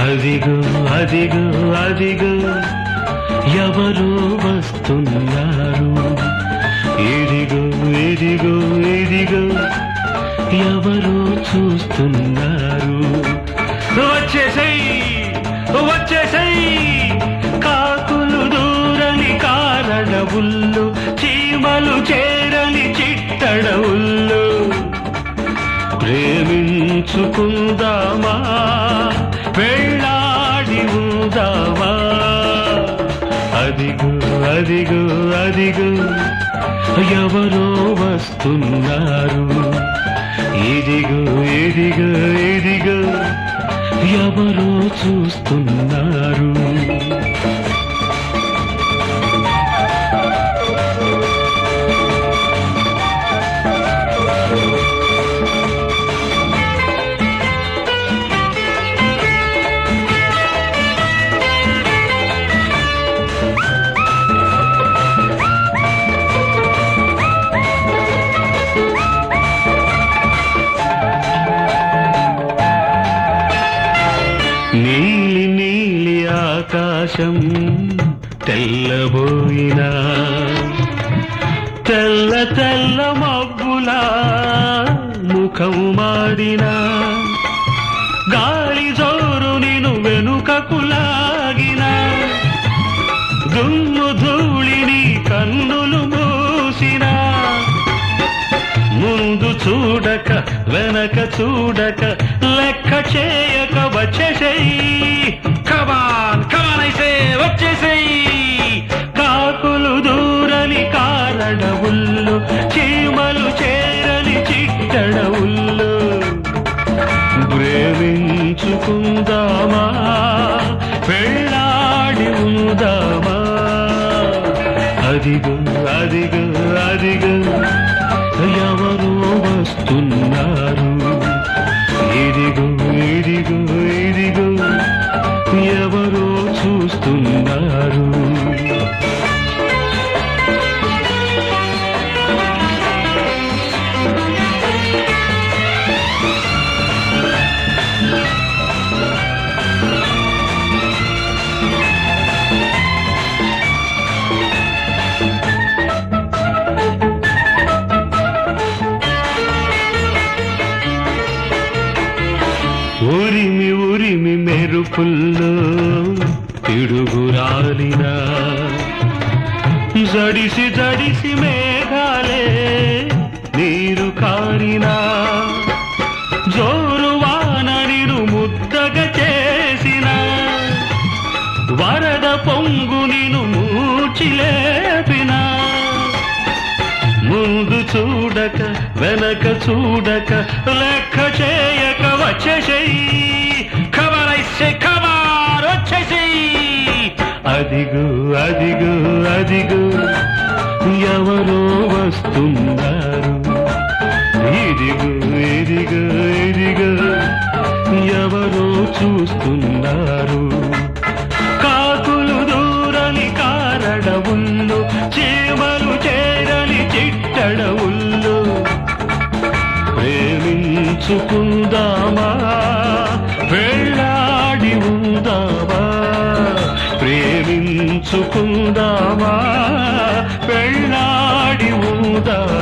అదిగో అదిగో అదిగో ఎవరు వస్తున్నారు ఇదిగో ఇదిగో ఇదిగో ఎవరు చూస్తున్నారు వచ్చేసై వచ్చేసై కాకులు దూరని కారణవుళ్ళు చీమలు చేరని చిట్టడవుళ్ళు ప్రేమించుకుందామా వెళ్ళాడి ఉందామా అదిగో అదిగో అదిగో ఎవరో వస్తున్నారు ఇదిగో ఇదిగో ఇదిగో ఎవరో చూస్తున్నారు నీలి నీలి ఆకాశం తెల్లబోయినా తెల్ల తెల్ల మబ్బులా ముఖం మాడినా గాలి జోరు నిను వెనుకకు లాగినా దుమ్ము ధూళిని కన్నులు మూసినా ముందు చూడక వెనక చూడక లెక్క చేయక వచ్చేసేయి కమాన్ కమాన్ అయితే వచ్చేసేయి కాకులు దూరని కారణవుళ్ళు చీమలు చేరని చిట్టడవుళ్ళు ప్రేమించుకుందామా పెళ్ళాడి ఉందామా అదిగో అదిగో అదిగో ఎవరో వస్తున్నారు ఇదిగో ఇదిగో ఇదిగో ఎవరో చూస్తున్నారు ఉరిమి ఉరిమి మెరుపుల్లో పిడుగురాలినా జడిసి జడిసి మేఘాలే నీరు కారినా జోరు వానడిను ముద్దగా చేసిన వరద పొంగు నిను మూచిలేపినా ముందు చూడక వెనక చూడక లెక్క చేయక వచ్చేసేయి ఖబరైసే ఖబర్ వచ్చేసేయి అదిగో అదిగో అదిగో ఎవరో వస్తున్నారు ఇదిగో ఇదిగో ఇదిగో ఎవరో చూస్తున్నారు కాకులు దూరని కారణవుళ్ళు చీమలు చేరని చిట్టడవుళ్ళు ప్రేమించుకుందామా వెళ్ళాడి ఉందామా ప్రేమించుకుందామా వెళ్ళాడి ఉందామా